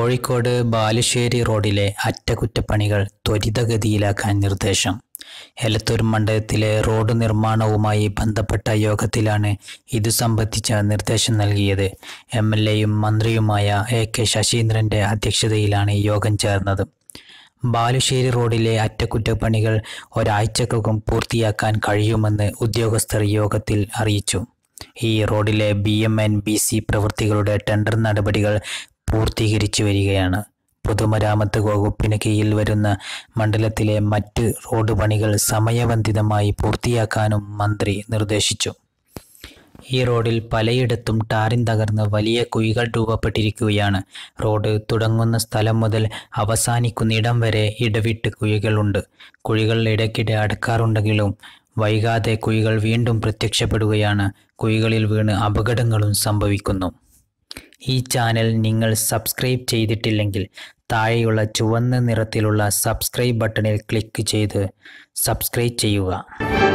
കോഴിക്കോട് ബാലുശ്ശേരി റോഡിലെ അറ്റകുറ്റപ്പണികൾ ത്വരിതഗതിയിലാക്കാൻ നിർദ്ദേശം എലത്തൂർ മണ്ഡലത്തിലെ റോഡ് നിർമ്മാണവുമായി ബന്ധപ്പെട്ട യോഗത്തിലാണ് ഇതു സംബന്ധിച്ച നിർദ്ദേശം നൽകിയത് എം എൽ എയും മന്ത്രിയുമായ എ കെ ശശീന്ദ്രന്റെ അധ്യക്ഷതയിലാണ് യോഗം ചേർന്നത് ബാലുശ്ശേരി റോഡിലെ അറ്റകുറ്റപ്പണികൾ ഒരാഴ്ചക്കകം പൂർത്തിയാക്കാൻ കഴിയുമെന്ന് ഉദ്യോഗസ്ഥർ യോഗത്തിൽ അറിയിച്ചു ഈ റോഡിലെ B M N B C പ്രവൃത്തികളുടെ ടെൻഡർ നടപടികൾ പൂർത്തീകരിച്ചു വരികയാണ് പൊതുമരാമത്ത് വകുപ്പിന് കീഴിൽ വരുന്ന മണ്ഡലത്തിലെ മറ്റ് റോഡ് പണികൾ സമയബന്ധിതമായി പൂർത്തിയാക്കാനും മന്ത്രി നിർദ്ദേശിച്ചു ഈ റോഡിൽ പലയിടത്തും ടാറിൻ തകർന്ന് വലിയ കുഴികൾ രൂപപ്പെട്ടിരിക്കുകയാണ് റോഡ് തുടങ്ങുന്ന സ്ഥലം മുതൽ അവസാനിക്കുന്നിടം വരെ ഇടവിട്ട് കുഴികളുണ്ട് കുഴികൾ ഇടയ്ക്കിടെ അടക്കാറുണ്ടെങ്കിലും വൈകാതെ കുഴികൾ വീണ്ടും പ്രത്യക്ഷപ്പെടുകയാണ് കുഴികളിൽ വീണ് അപകടങ്ങളും സംഭവിക്കുന്നു ഈ ചാനൽ നിങ്ങൾ സബ്സ്ക്രൈബ് ചെയ്തിട്ടില്ലെങ്കിൽ താഴെയുള്ള ചുവന്ന നിറത്തിലുള്ള സബ്സ്ക്രൈബ് ബട്ടണിൽ ക്ലിക്ക് ചെയ്ത് സബ്സ്ക്രൈബ് ചെയ്യുക